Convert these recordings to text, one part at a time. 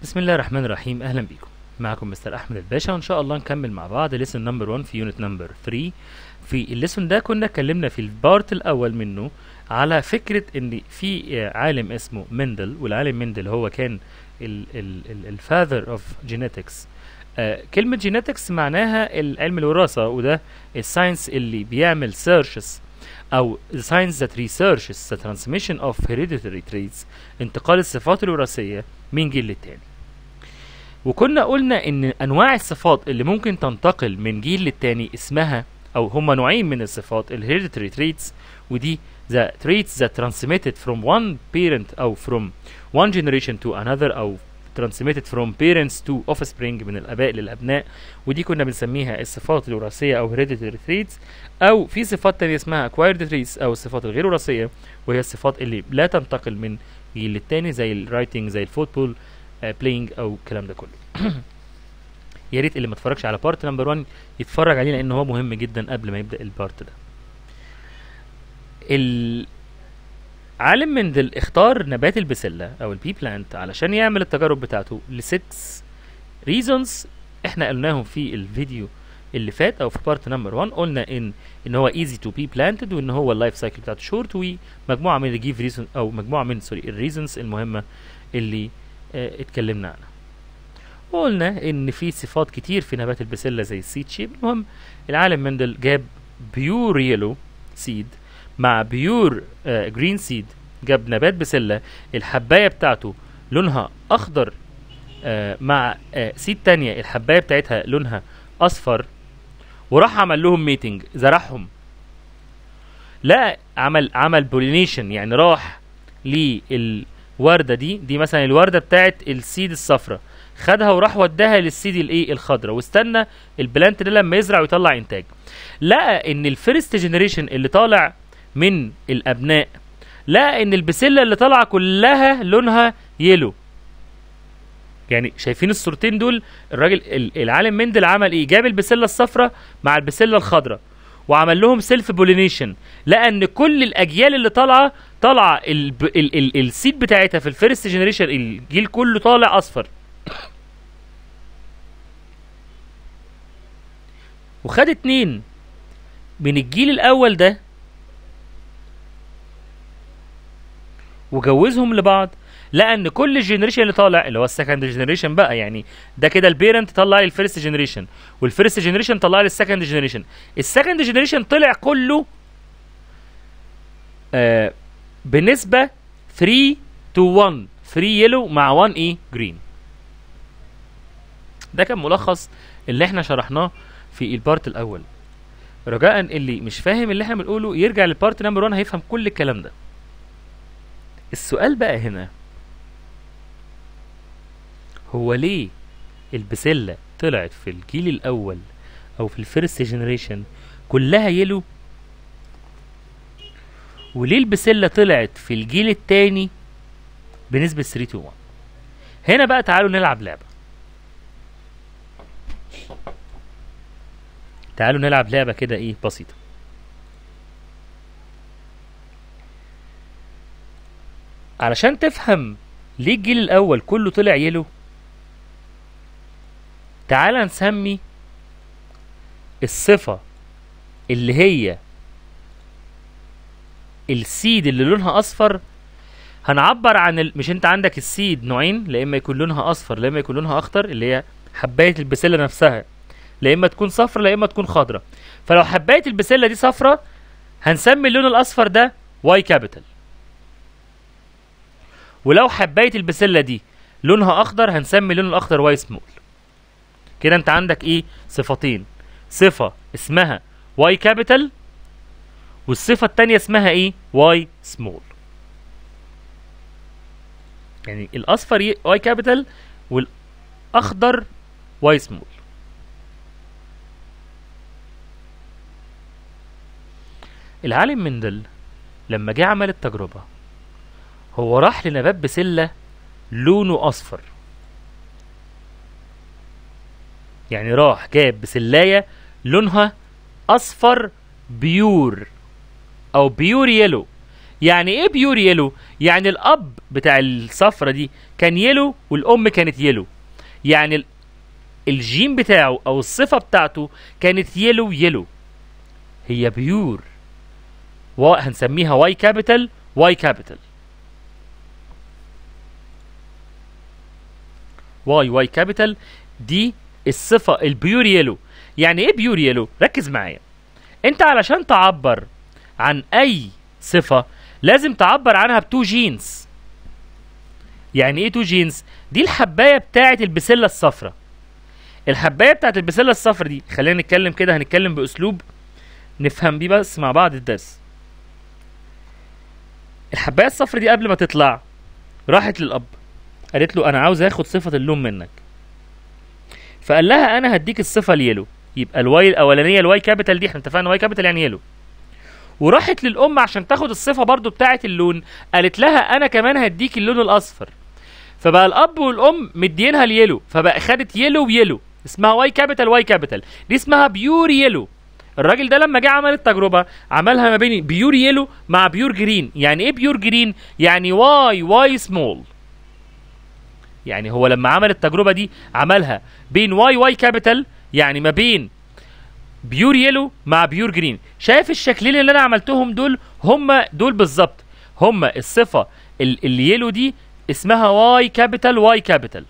بسم الله الرحمن الرحيم اهلا بيكم معكم مستر احمد الباشا وان شاء الله نكمل مع بعض ليسون نمبر 1 في يونت نمبر 3 في الليسون ده كنا اتكلمنا في البارت الاول منه على فكره ان في عالم اسمه مندل والعالم مندل هو كان الفاذر اوف جينيتكس كلمة جينيتكس معناها علم الوراثة وده الساينس اللي بيعمل سيرشز أو science that researches the transmission of hereditary traits انتقال الصفات الوراثية من جيل للتاني وكنا قلنا ان انواع الصفات اللي ممكن تنتقل من جيل للتاني اسمها او هما نوعين من الصفات ال hereditary traits ودي the traits that transmitted from one parent او from one generation to another او transmitted from parents to offspring من الاباء للابناء ودي كنا بنسميها الصفات الوراثيه او hereditary traits او في صفات تانية اسمها acquired traits او الصفات الغير وراثيه وهي الصفات اللي لا تنتقل من جيل للتاني زي الرايتنج زي الفوتبول بلاينج او الكلام ده كله يا ريت اللي ما اتفرجش على بارت نمبر 1 يتفرج عليه لان هو مهم جدا قبل ما يبدا البارت ده عالم مندل اختار نبات البسلة او البي بلانت علشان يعمل التجارب بتاعته ل 6 ريزونز احنا قلناهم في الفيديو اللي فات او في بارت نمبر 1 قلنا ان ان هو ايزي تو بي بلانتد وان هو اللايف سايكل بتاعته شورت ومجموعه من الجيف ريزون او مجموعه من سوري الريزونز المهمه اللي اه اتكلمنا عنها وقلنا ان في صفات كتير في نبات البسله زي السيد شيب المهم العالم مندل جاب بيور يلو سيد مع بيور آه جرين سيد جاب نبات بسله الحبايه بتاعته لونها اخضر آه مع آه سيد تانية الحبايه بتاعتها لونها اصفر وراح عمل لهم ميتنج زرعهم لا عمل عمل بولينيشن يعني راح للورده دي دي مثلا الورده بتاعت السيد الصفراء خدها وراح وداها للسيد الايه الخضراء واستنى البلانت ده لما يزرع ويطلع انتاج لقى ان الفيرست جنريشن اللي طالع من الابناء لقى ان البسله اللي طالعه كلها لونها يلو يعني شايفين الصورتين دول الراجل العالم مندل عمل ايه جاب البسله الصفراء مع البسله الخضراء وعمل لهم سيلف بولينيشن لقى ان كل الاجيال اللي طالعه طالعه السيد بتاعتها في الفيرست جنريشن الجيل كله طالع اصفر وخد اتنين من الجيل الاول ده وجوزهم لبعض لقى ان كل الجنريشن اللي طالع اللي هو السكند جنريشن بقى يعني ده كده البيرنت طلع لي الفيرست جنريشن والفيرست جنريشن طلع لي السكند جنريشن السكند جنريشن طلع كله آه بنسبه 3 تو 1 3 يلو مع 1 ايه جرين ده كان ملخص اللي احنا شرحناه في البارت الاول رجاء اللي مش فاهم اللي احنا بنقوله يرجع للبارت نمبر 1 هيفهم كل الكلام ده السؤال بقى هنا هو ليه البسلة طلعت في الجيل الأول أو في الفيرست جنريشن كلها يلو وليه البسلة طلعت في الجيل التاني بنسبة 3 to 1 هنا بقى تعالوا نلعب لعبة تعالوا نلعب لعبة كده ايه بسيطة علشان تفهم ليه الجيل الاول كله طلع يلو تعال نسمي الصفة اللي هي السيد اللي لونها اصفر هنعبر عن ال... مش انت عندك السيد نوعين لا اما يكون لونها اصفر لا اما يكون لونها اخضر اللي هي حبايه البسله نفسها لا اما تكون صفرا لا اما تكون خضرا فلو حبايه البسله دي صفرا هنسمي اللون الاصفر ده واي كابيتال ولو حبايه البسله دي لونها اخضر هنسمي اللون الاخضر واي سمول كده انت عندك ايه صفتين صفه اسمها واي كابيتال والصفه الثانيه اسمها ايه واي سمول يعني الاصفر واي كابيتال والاخضر واي سمول العالم مندل لما جه عمل التجربه هو راح لنبات بسلة لونه أصفر يعني راح جاب بسلاية لونها أصفر بيور أو بيور يلو يعني ايه بيور يلو يعني الاب بتاع الصفرة دي كان يلو والام كانت يلو يعني ال- الجين بتاعه او الصفة بتاعته كانت يلو يلو هي بيور و- هنسميها واي كابيتال واي كابيتال واي واي كابيتال دي الصفة البيور يلو يعني ايه بيور يلو ركز معايا انت علشان تعبر عن اي صفة لازم تعبر عنها بتو جينز يعني ايه تو جينز دي الحباية بتاعة البسلة الصفراء الحباية بتاعة البسلة الصفراء دي خلينا نتكلم كده هنتكلم باسلوب نفهم بيه بس مع بعض الدرس الحباية الصفراء دي قبل ما تطلع راحت للاب قالت له انا عاوز اخد صفة اللون منك فقال لها انا هديك الصفة اليلو يبقى الواي الاولانية الواي كابيتال دي احنا اتفقنا واي كابيتال يعني يلو وراحت للام عشان تاخد الصفة برضو بتاعة اللون قالت لها انا كمان هديك اللون الاصفر فبقى الاب والام مدينها اليلو فبقى خدت يلو ويلو اسمها واي كابيتال واي كابيتال دي اسمها بيور يلو الراجل ده لما جه عمل التجربه عملها ما بين بيور يلو مع بيور جرين يعني ايه بيور جرين يعني واي واي سمول يعني هو لما عمل التجربه دي عملها بين واي واي كابيتال يعني ما بين بيور يلو مع بيور جرين شايف الشكلين اللي انا عملتهم دول هم دول بالظبط هم الصفه ال- اليلو دي اسمها واي كابيتال واي كابيتال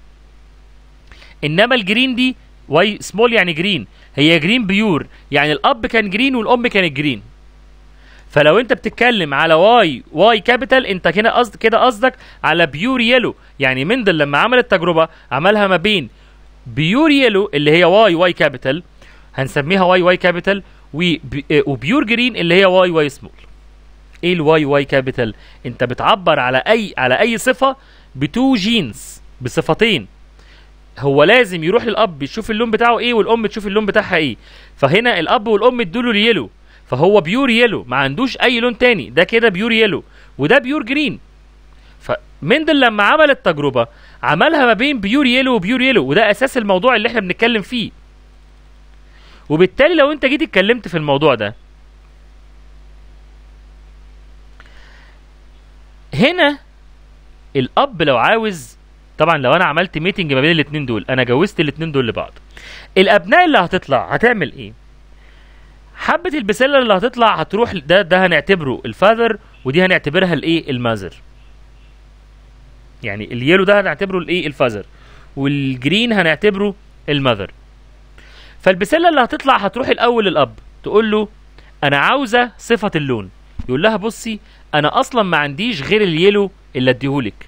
انما الجرين دي واي سمول يعني جرين هي جرين بيور يعني الاب كان جرين والام كانت جرين فلو انت بتتكلم على واي واي كابيتال انت كده قصد كده قصدك على بيور يلو يعني مندل لما عمل التجربه عملها ما بين بيور يلو اللي هي واي واي كابيتال هنسميها واي واي كابيتال وبي- آه، وبيور جرين اللي هي واي واي سمول ايه الواي واي كابيتال انت بتعبر على اي على اي صفه بتو جينز بصفتين هو لازم يروح للاب يشوف اللون بتاعه ايه والام تشوف اللون بتاعها ايه فهنا الاب والام ادوله اليلو فهو بيور يلو ما عندوش اي لون تاني ده كده بيور يلو وده بيور جرين فمندل لما عمل التجربه عملها ما بين بيور يلو وبيور يلو وده اساس الموضوع اللي احنا بنتكلم فيه وبالتالي لو انت جيت اتكلمت في الموضوع ده هنا الاب لو عاوز طبعا لو انا عملت ميتنج ما بين الاثنين دول انا جوزت الاثنين دول لبعض الابناء اللي هتطلع هتعمل ايه حبه البسله اللي هتطلع هتروح ده ده هنعتبره الفاذر ودي هنعتبرها الايه الماذر يعني اليلو ده هنعتبره الايه الفاذر والجرين هنعتبره الماذر فالبسله اللي هتطلع هتروح الاول للاب تقول له انا عاوزه صفه اللون يقول لها بصي انا اصلا ما عنديش غير اليلو اللي اديهولك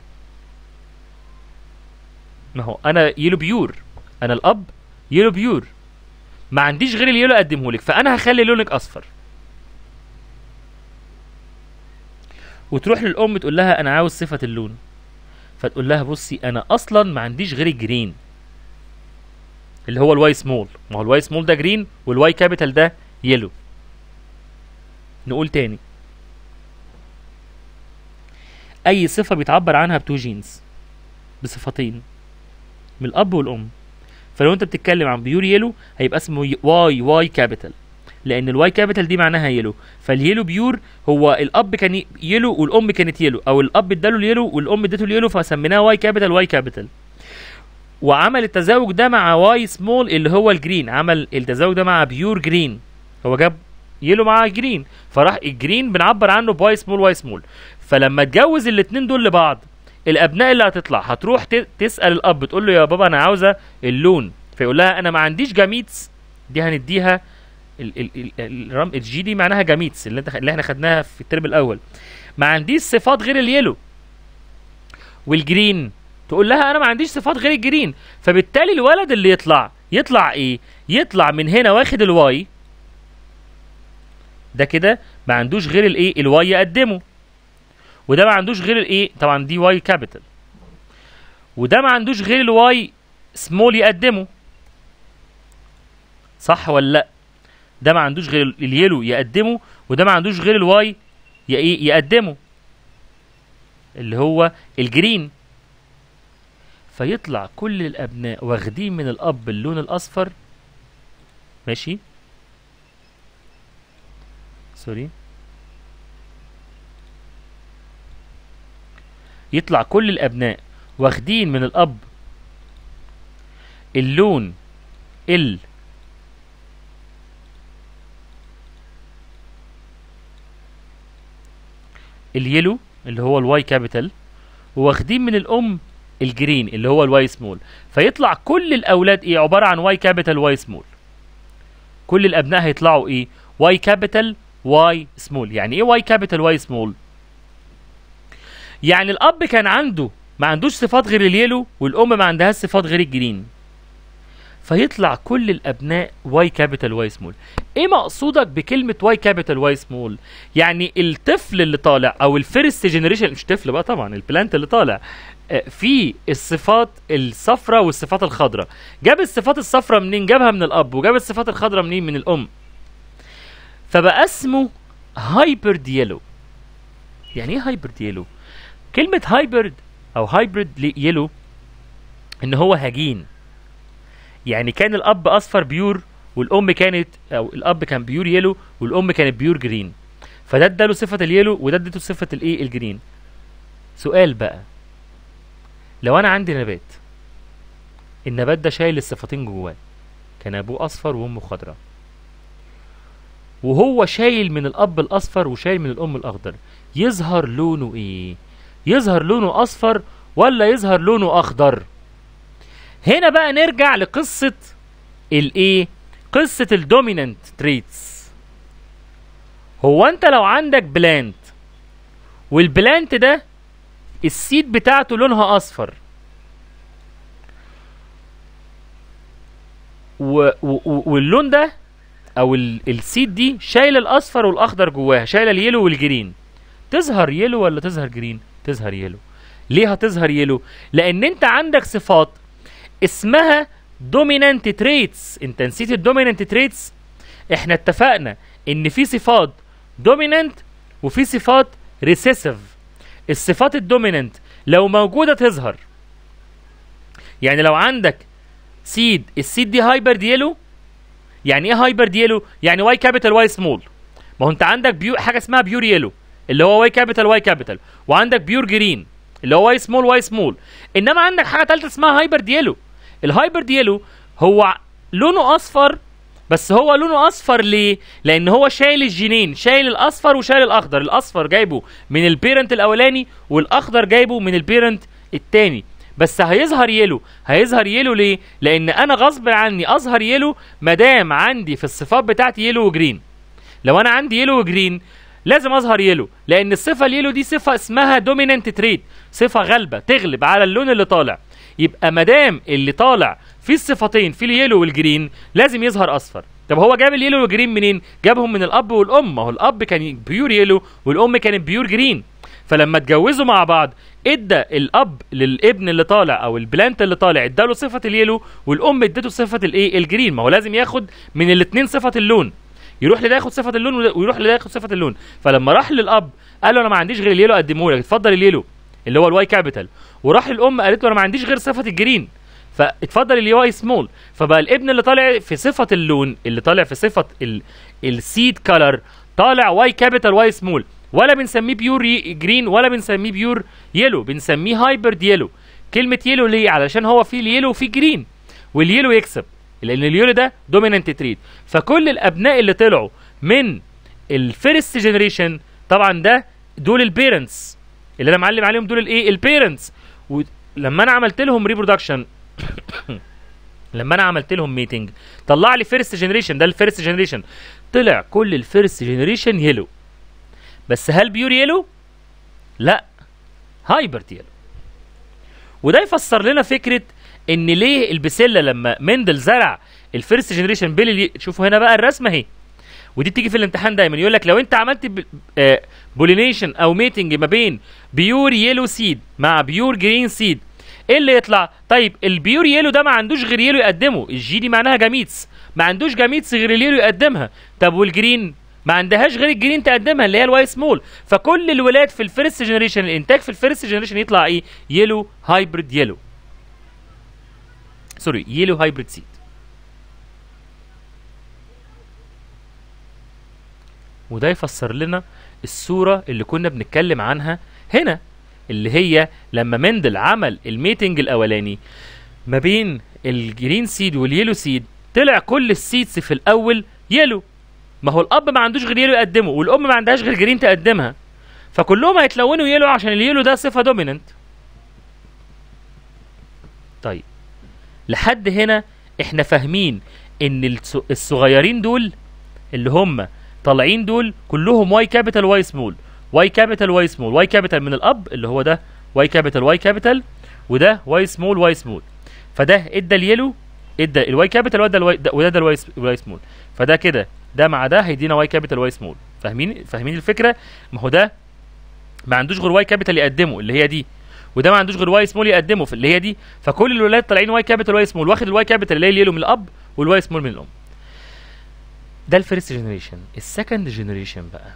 ما هو انا يلو بيور انا الاب يلو بيور ما عنديش غير اليلو اقدمهولك فانا هخلي لونك اصفر وتروح للام تقول لها انا عاوز صفه اللون فتقول لها بصي انا اصلا ما عنديش غير الجرين اللي هو الواي سمول ما هو الواي سمول ده جرين والواي كابيتال ده يلو نقول تاني اي صفه بيتعبر عنها بتو جينز بصفتين من الاب والام فلو انت بتتكلم عن بيور يلو هيبقى اسمه ي- واي واي كابيتال لان الواي كابيتال دي معناها يلو فاليلو بيور هو الاب كان ي- يلو والام كانت يلو او الاب اداله اليلو والام ادته اليلو فسميناها واي كابيتال واي كابيتال وعمل التزاوج ده مع واي سمول اللي هو الجرين عمل التزاوج ده مع بيور جرين هو جاب يلو مع جرين فراح الجرين بنعبر عنه بواي سمول واي سمول فلما اتجوز الاتنين دول لبعض الابناء اللي هتطلع هتروح ت- تسال الاب تقول له يا بابا انا عاوزه اللون فيقول لها انا ما عنديش جاميتس دي هنديها ال ال ال الرم الجي دي معناها جاميتس اللي انت اللي احنا خدناها في الترم الاول ما عنديش صفات غير اليلو والجرين تقول لها انا ما عنديش صفات غير الجرين فبالتالي الولد اللي يطلع يطلع ايه يطلع من هنا واخد الواي ده كده ما عندوش غير الايه الواي يقدمه وده ما عندوش غير الايه طبعا دي واي كابيتال وده ما عندوش غير الواي سمول يقدمه صح ولا لا ده ما عندوش غير اليلو يقدمه وده ما عندوش غير الواي ي- ايه يقدمه اللي هو الجرين فيطلع كل الابناء واخدين من الاب اللون الاصفر ماشي سوري يطلع كل الابناء واخدين من الاب اللون ال اليلو اللي هو الواي كابيتال واخدين من الام الجرين اللي هو الواي سمول فيطلع كل الاولاد ايه عباره عن واي كابيتال واي سمول كل الابناء هيطلعوا ايه واي كابيتال واي سمول يعني ايه واي كابيتال واي سمول يعني الاب كان عنده ما عندوش صفات غير اليلو والام ما عندهاش صفات غير الجرين فيطلع كل الابناء واي كابيتال واي سمول ايه مقصودك بكلمه واي كابيتال واي سمول يعني الطفل اللي طالع او الفيرست جنريشن مش طفل بقى طبعا البلانت اللي طالع آه، في الصفات الصفراء والصفات الخضراء جاب الصفات الصفراء منين جابها من الاب وجاب الصفات الخضراء منين من الام فبقى اسمه هايبرد يلو يعني ايه هايبرد يلو كلمه هايبرد او هايبرد يلو ان هو هجين يعني كان الاب اصفر بيور والام كانت او الاب كان بيور يلو والام كانت بيور جرين فده اداله صفه اليلو وده اديته صفه الايه الجرين سؤال بقى لو انا عندي نبات النبات ده شايل الصفتين جواه كان ابوه اصفر وامه خضراء وهو شايل من الاب الاصفر وشايل من الام الاخضر يظهر لونه ايه يظهر لونه اصفر ولا يظهر لونه اخضر هنا بقى نرجع لقصه الايه قصه الدومينانت تريتس هو انت لو عندك بلانت والبلانت ده السيد بتاعته لونها اصفر و و و واللون ده او ال- السيد دي شايله الاصفر والاخضر جواها شايله اليلو والجرين تظهر يلو ولا تظهر جرين تظهر يلو ليه هتظهر يلو لان انت عندك صفات اسمها دومينانت تريتس انت نسيت الدومينانت تريتس احنا اتفقنا ان في صفات دومينانت وفي صفات ريسيسيف الصفات الدومينانت لو موجوده تظهر يعني لو عندك سيد السيد دي هايبر يلو يعني ايه هايبر يلو يعني واي كابيتال واي سمول ما هو انت عندك بيو حاجه اسمها بيور يلو اللي هو واي كابيتال واي كابيتال وعندك بيور جرين اللي هو واي سمول واي سمول انما عندك حاجه ثالثه اسمها هايبر يلو الهايبر يلو هو لونه اصفر بس هو لونه اصفر ليه لان هو شايل الجينين شايل الاصفر وشايل الاخضر الاصفر جايبه من البيرنت الاولاني والاخضر جايبه من البيرنت التاني بس هيظهر يلو هيظهر يلو ليه لان انا غصب عني اظهر يلو مادام عندي في الصفات بتاعتي يلو وجرين لو انا عندي يلو وجرين لازم اظهر يلو لان الصفه اليلو دي صفه اسمها دومينانت تريد صفه غالبه تغلب على اللون اللي طالع يبقى مادام اللي طالع في الصفتين في اليلو والجرين لازم يظهر اصفر طب هو جاب اليلو والجرين منين جابهم من الاب والام ما هو الاب كان بيور يلو والام كانت بيور جرين فلما اتجوزوا مع بعض ادى الاب للابن اللي طالع او البلانت اللي طالع اداله صفه اليلو والام ادته صفه الايه الجرين ما هو لازم ياخد من الاثنين صفه اللون يروح لده ياخد صفه اللون وده- ويروح لده ياخد صفه اللون فلما راح للاب قال له انا ما عنديش غير اليلو اقدمه لك اتفضل اليلو اللي هو الواي كابيتال وراح للام قالت له انا ما عنديش غير صفه الجرين فاتفضل الواي سمول فبقى الابن اللي طالع في صفه اللون اللي طالع في صفه ال السيد كلر طالع واي كابيتال واي سمول ولا بنسميه بيور ي- جرين ولا بنسميه بيور يلو بنسميه هايبرد يلو كلمه يلو ليه علشان هو فيه اليلو وفيه جرين واليلو يكسب لان اليلو ده دومينانت تريد فكل الابناء اللي طلعوا من الفيرست جنريشن طبعا ده دول البيرنتس اللي انا معلم عليهم دول الايه البيرنتس ولما انا عملت لهم ريبرودكشن لما انا عملت لهم ميتنج طلع لي فيرست جنريشن ده الفيرست جنريشن طلع كل الفيرست جنريشن يلو بس هل بيور يلو لا هايبرد يلو وده يفسر لنا فكره ان ليه البسله لما مندل زرع الفيرست جنريشن بيلي شوفوا هنا بقى الرسمه اهي ودي بتيجي في الامتحان دايما يقول لك لو انت عملت بولينيشن او ميتنج ما بين بيور يلو سيد مع بيور جرين سيد ايه اللي يطلع طيب البيور يلو ده ما عندوش غير يلو يقدمه الجي دي معناها جاميتس ما عندوش جاميتس غير اليلو يقدمها طب والجرين ما عندهاش غير الجرين تقدمها اللي هي الواي سمول فكل الولاد في الفيرست جنريشن الانتاج في الفيرست جنريشن يطلع ايه يلو هايبرد يلو سوري يلو هايبرد سيد وده يفسر لنا الصورة اللي كنا بنتكلم عنها هنا اللي هي لما مندل عمل الميتنج الاولاني ما بين الجرين سيد واليلو سيد طلع كل السيدز في الاول يلو ما هو الاب ما عندوش غير يلو يقدمه والام ما عندهاش غير جرين تقدمها فكلهم هيتلونوا يلو عشان اليلو ده صفه دوميننت طيب لحد هنا احنا فاهمين ان الص- الصغيرين دول اللي هم طالعين دول كلهم واي كابيتال واي سمول واي كابيتال واي سمول واي كابيتال من الاب اللي هو ده واي كابيتال واي كابيتال وده واي سمول واي سمول فده ادى اليلو ادى الواي كابيتال وده الواي ده- وده ده الواي س- الواي سمول فده كده ده مع ده هيدينا واي كابيتال واي سمول فاهمين فاهمين الفكره ما هو ده ما عندوش غير واي كابيتال يقدمه اللي هي دي وده ما عندوش غير واي سمول يقدمه في اللي هي دي فكل الولاد طالعين واي كابيتال واي سمول واخد الواي كابيتال اللي هي اليلو من الاب والواي سمول من الام ده الفيرست جنريشن السكند جنريشن بقى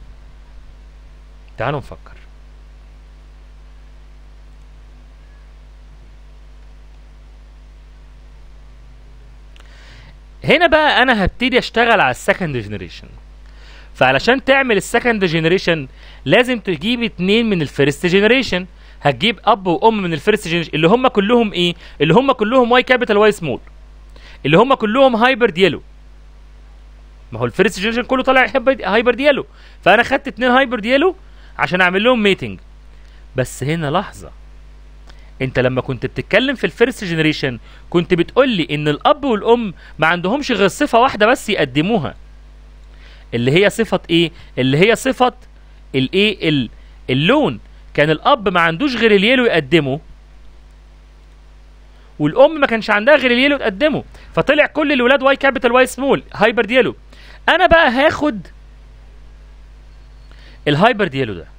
تعالوا نفكر هنا بقى انا هبتدي اشتغل على السكند جنريشن فعلشان تعمل السكند جنريشن لازم تجيب اتنين من الفيرست جنريشن هتجيب اب وام من الفيرست جنريشن اللي هم كلهم ايه اللي هم كلهم واي كابيتال واي سمول اللي هم كلهم هايبرد يلو ما هو الفيرست جنريشن كله طالع هايبرد هايبرد يلو فانا خدت اتنين هايبرد يلو عشان اعمل لهم ميتنج بس هنا لحظه انت لما كنت بتتكلم في الفيرست جنريشن كنت بتقول لي ان الاب والام ما عندهمش غير صفه واحده بس يقدموها اللي هي صفه ايه اللي هي صفه الايه ال- اللون كان الاب ما عندوش غير اليلو يقدمه والام ما كانش عندها غير اليلو تقدمه فطلع كل الولاد واي كابيتال واي سمول هايبرد يلو انا بقى هاخد الهايبرد يلو ده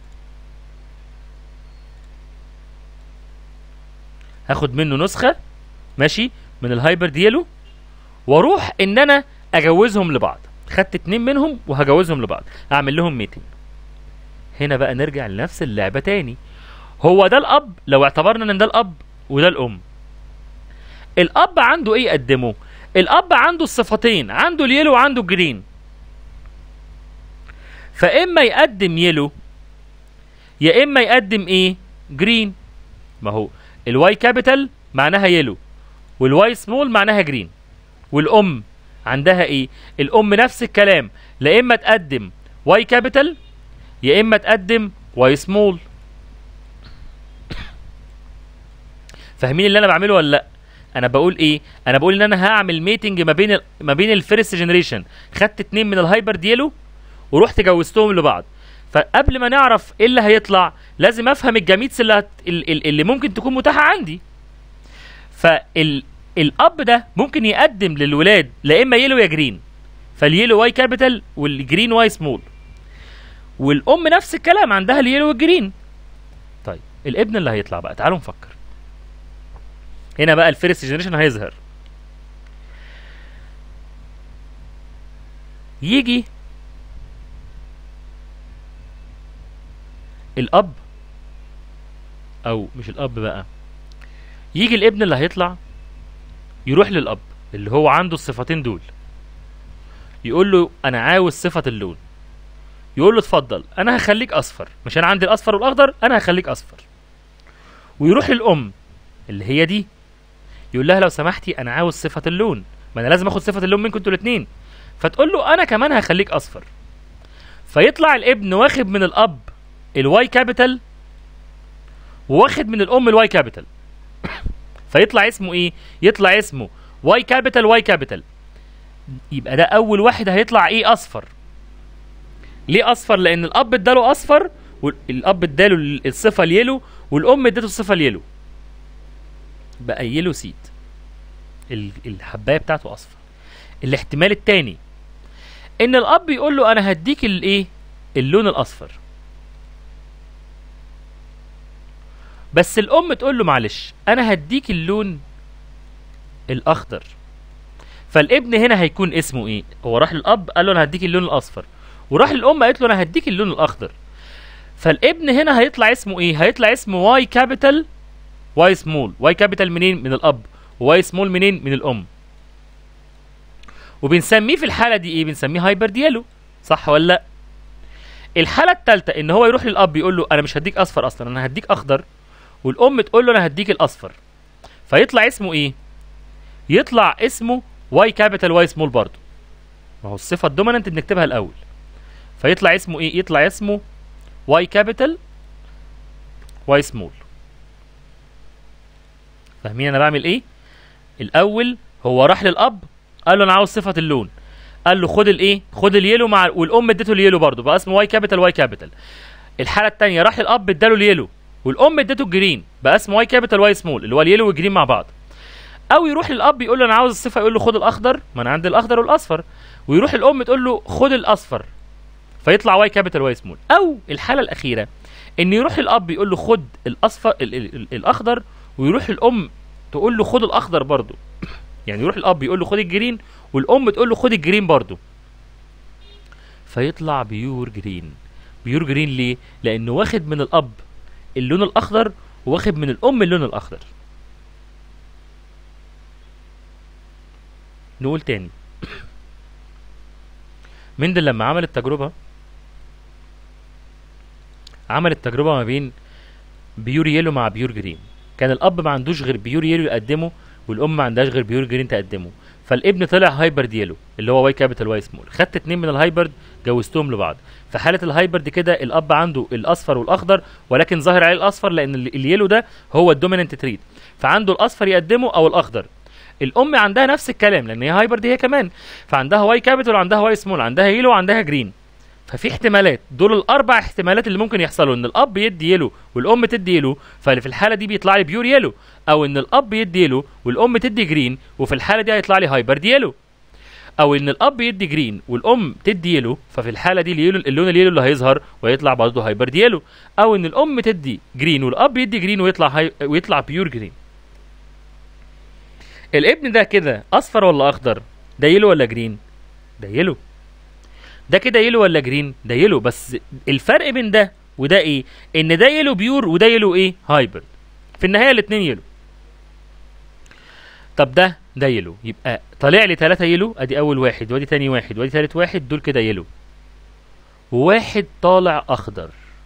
هاخد منه نسخه ماشي من الهايبرد يلو واروح ان انا اجوزهم لبعض خدت اتنين منهم وهجوزهم لبعض اعمل لهم ميتنج هنا بقى نرجع لنفس اللعبه تاني هو ده الاب لو اعتبرنا ان ده الاب وده الام الاب عنده ايه يقدمه الاب عنده الصفتين عنده اليلو وعنده الجرين فاما يقدم يلو يا اما يقدم ايه جرين ما هو الواي كابيتال معناها يلو والواي سمول معناها جرين والام عندها ايه الام نفس الكلام لا اما تقدم واي كابيتال يا اما تقدم واي سمول فاهمين اللي انا بعمله ولا لا انا بقول ايه انا بقول ان انا هعمل ميتنج ما بين ال... ما بين الفيرست جنريشن خدت اتنين من الهايبر ديالو ورحت جوزتهم لبعض فقبل ما نعرف ايه اللي هيطلع لازم افهم الجاميتس اللي هت... ال- ال- اللي ممكن تكون متاحه عندي فال الاب ده ممكن يقدم للولاد لا اما يلو يا جرين فاليلو واي كابيتال والجرين واي سمول والام نفس الكلام عندها اليلو والجرين طيب الابن اللي هيطلع بقى تعالوا نفكر هنا بقى الفيرست جنريشن هيظهر يجي الاب او مش الاب بقى يجي الابن اللي هيطلع يروح للاب اللي هو عنده الصفتين دول يقول له انا عاوز صفه اللون يقول له اتفضل انا هخليك اصفر مش انا عندي الاصفر والاخضر انا هخليك اصفر ويروح للام اللي هي دي يقول لها لو سمحتي انا عاوز صفه اللون ما انا لازم اخد صفه اللون منكم انتوا الاثنين فتقول له انا كمان هخليك اصفر فيطلع الابن واخد من الاب الواي كابيتال وواخد من الام الواي كابيتال فيطلع اسمه ايه يطلع اسمه واي كابيتال واي كابيتال يبقى ده اول واحد هيطلع ايه اصفر ليه اصفر لان الاب اداله اصفر والاب اداله الصفه اليلو والام ادته الصفه اليلو بقى يلو سيد ال- الحبايه بتاعته اصفر الاحتمال التاني ان الاب يقول له انا هديك الايه اللون الاصفر بس الام تقول له معلش انا هديك اللون الاخضر فالابن هنا هيكون اسمه ايه هو راح للاب قال له انا هديك اللون الاصفر وراح للام قالت له انا هديك اللون الاخضر فالابن هنا هيطلع اسمه ايه هيطلع اسمه واي كابيتال واي سمول واي كابيتال منين من الاب وواي سمول منين من الام وبنسميه في الحاله دي ايه بنسميه هايبر ديالو صح ولا لا الحاله الثالثه ان هو يروح للاب يقول له انا مش هديك اصفر اصلا انا هديك اخضر والام تقول له انا هديك الاصفر فيطلع اسمه ايه يطلع اسمه واي كابيتال واي سمول برضه ما هو الصفه الدوميننت بنكتبها الاول فيطلع اسمه ايه يطلع اسمه واي كابيتال واي سمول فاهمين انا بعمل ايه الاول هو راح للاب قال له انا عاوز صفه اللون قال له خد الايه خد اليلو مع والام اديته اليلو برضه بقى اسمه واي كابيتال واي كابيتال الحاله الثانيه راح للاب اداله اليلو والام اديته الجرين بقى اسمه واي كابيتال واي سمول اللي هو اليلو والجرين مع بعض او يروح للاب يقول له انا عاوز الصفه يقول له خد الاخضر ما انا عندي الاخضر والاصفر ويروح الام تقول له خد الاصفر فيطلع واي كابيتال واي سمول او الحاله الاخيره ان يروح الاب يقول له خد الاصفر ال ال ال الاخضر ويروح الام تقول له خد الاخضر برضه يعني يروح الاب يقول له خد الجرين والام تقول له خد الجرين برضه فيطلع بيور جرين بيور جرين ليه لانه واخد من الاب اللون الاخضر واخد من الام اللون الاخضر نقول تاني مندل لما عمل التجربة عمل التجربة ما بين بيور يلو مع بيور جرين كان الأب ما عندوش غير بيور يلو يقدمه والأم ما عندهاش غير بيور جرين تقدمه فالابن طلع هايبرد يلو اللي هو واي كابيتال واي سمول خدت اتنين من الهايبرد جوزتهم لبعض في حالة الهايبرد كده الأب عنده الأصفر والأخضر ولكن ظاهر عليه الأصفر لأن ال- اليلو ده هو الدوميننت تريد فعنده الأصفر يقدمه أو الأخضر الام عندها نفس الكلام لان هي هايبر دي هي كمان فعندها واي كابيتال وعندها واي سمول عندها يلو وعندها جرين ففي احتمالات دول الاربع احتمالات اللي ممكن يحصلوا ان الاب يدي يلو والام تدي يلو ففي الحاله دي بيطلع لي بيور يلو او ان الاب يدي يلو والام تدي جرين وفي الحاله دي هيطلع لي هايبر يلو او ان الاب يدي جرين والام تدي يلو ففي الحاله دي اليلو اللون اليلو اللي هيظهر ويطلع برضه هايبر يلو او ان الام تدي جرين والاب يدي جرين ويطلع هاي ويطلع بيور جرين الابن ده كده اصفر ولا اخضر ده يلو ولا جرين ده يلو ده كده يلو ولا جرين ده يلو بس الفرق بين ده وده ايه ان ده يلو بيور وده يلو ايه هايبرد في النهايه الاتنين يلو طب ده ده يلو يبقى طالع لي ثلاثة يلو ادي اول واحد وادي تاني واحد وادي تالت واحد دول كده يلو وواحد طالع اخضر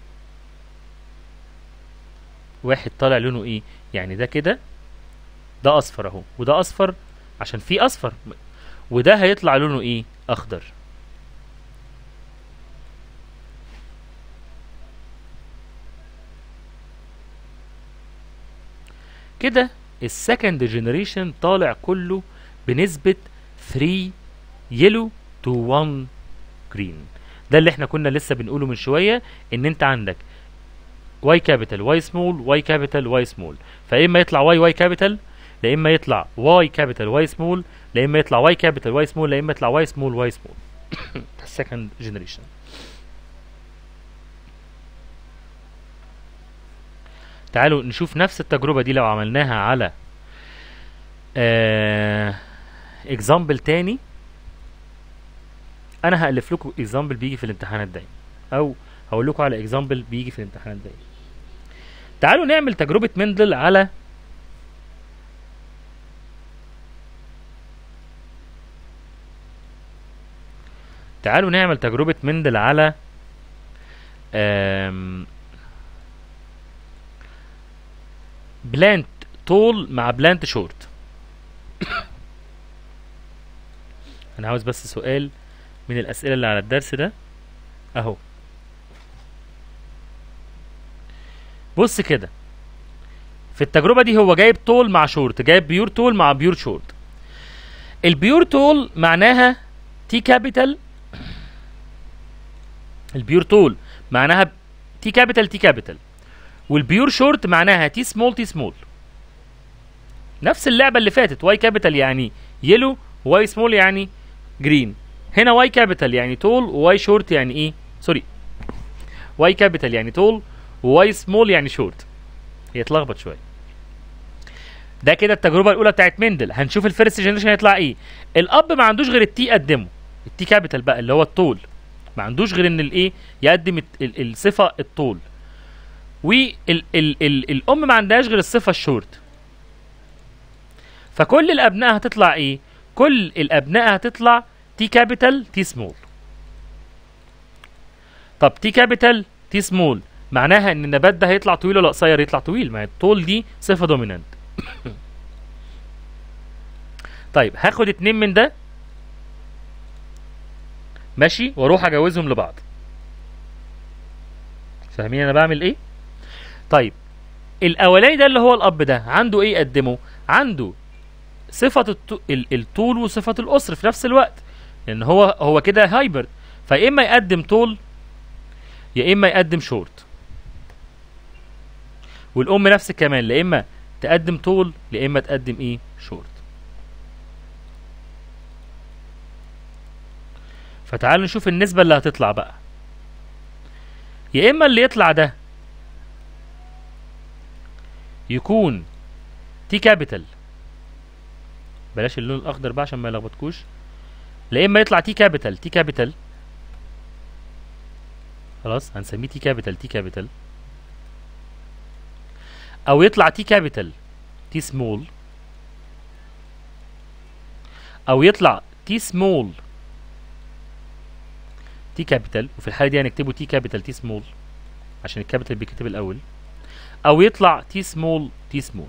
واحد طالع لونه ايه يعني ده كده ده اصفر اهو وده اصفر عشان في اصفر وده هيطلع لونه ايه اخضر كده السكند جنريشن طالع كله بنسبة 3 يلو تو 1 جرين ده اللي احنا كنا لسه بنقوله من شوية ان انت عندك واي كابيتال واي سمول واي كابيتال واي سمول فيا اما يطلع واي واي كابيتال لا اما يطلع واي كابيتال واي سمول لا اما يطلع واي كابيتال واي سمول لا اما يطلع واي سمول واي سمول السكند جنريشن تعالوا نشوف نفس التجربة دي لو عملناها على اكزامبل تاني انا هألف لكم اكزامبل بيجي في الامتحانات دايما او هقول لكم على اكزامبل بيجي في الامتحانات دايما تعالوا نعمل تجربة مندل على تعالوا نعمل تجربة مندل على آم، بلانت طول مع بلانت شورت انا عاوز بس سؤال من الاسئله اللي على الدرس ده اهو بص كده في التجربه دي هو جايب طول مع شورت جايب بيور طول مع بيور شورت البيور طول معناها تي كابيتال البيور طول معناها تي كابيتال تي كابيتال والبيور شورت معناها تي سمول تي سمول نفس اللعبه اللي فاتت واي كابيتال يعني يلو واي سمول يعني جرين هنا واي كابيتال يعني تول وواي شورت يعني ايه سوري واي كابيتال يعني تول وواي سمول يعني شورت هي اتلخبط شويه ده كده التجربه الاولى بتاعت مندل هنشوف الفيرست جنريشن هيطلع ايه الاب ما عندوش غير التي قدمه التي كابيتال بقى اللي هو الطول ما عندوش غير ان الايه يقدم الت- ال- الصفه الطول وال ال ال الام ما عندهاش غير الصفه الشورت فكل الابناء هتطلع ايه كل الابناء هتطلع تي كابيتال تي سمول طب تي كابيتال تي سمول معناها ان النبات ده هيطلع طويل ولا قصير يطلع طويل ما هي الطول دي صفه دومينانت طيب هاخد اتنين من ده ماشي واروح اجوزهم لبعض فاهمين انا بعمل ايه طيب الاولاني ده اللي هو الاب ده عنده ايه يقدمه عنده صفة الط- ال- الطول وصفة القصر في نفس الوقت لان هو هو كده هايبرد فيا اما يقدم طول يا اما يقدم شورت والام نفس الكلام لا اما تقدم طول يا اما تقدم ايه شورت فتعالوا نشوف النسبة اللي هتطلع بقى يا اما اللي يطلع ده يكون تي كابيتال بلاش اللون الاخضر بقى عشان ما يلخبطكوش لا اما يطلع تي كابيتال تي كابيتال خلاص هنسميه تي كابيتال تي كابيتال او يطلع تي كابيتال تي سمول او يطلع تي سمول تي كابيتال وفي الحاله دي هنكتبه تي كابيتال تي سمول عشان الكابيتال بيكتب الاول او يطلع تي سمول تي سمول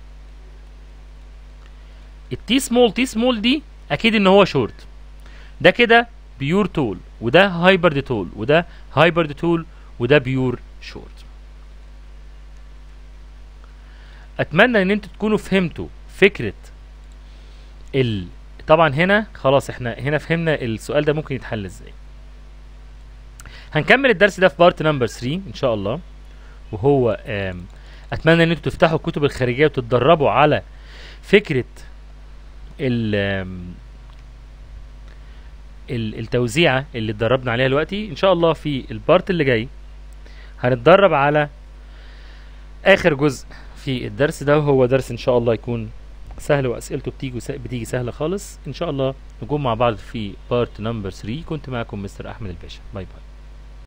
التي سمول تي سمول دي اكيد ان هو شورت ده كده بيور تول وده هايبرد تول وده هايبرد تول وده بيور شورت اتمنى ان انتوا تكونوا فهمتوا فكره ال طبعا هنا خلاص احنا هنا فهمنا السؤال ده ممكن يتحل ازاي هنكمل الدرس ده في بارت نمبر 3 ان شاء الله وهو آم، اتمنى ان انتوا تفتحوا الكتب الخارجيه وتتدربوا على فكره ال آم، ال- التوزيعه اللي اتدربنا عليها دلوقتي ان شاء الله في البارت اللي جاي هنتدرب على اخر جزء في الدرس ده وهو درس ان شاء الله يكون سهل واسئلته بتيجي وس- بتيجي سهله خالص ان شاء الله نكون مع بعض في بارت نمبر 3 كنت معكم مستر احمد الباشا باي باي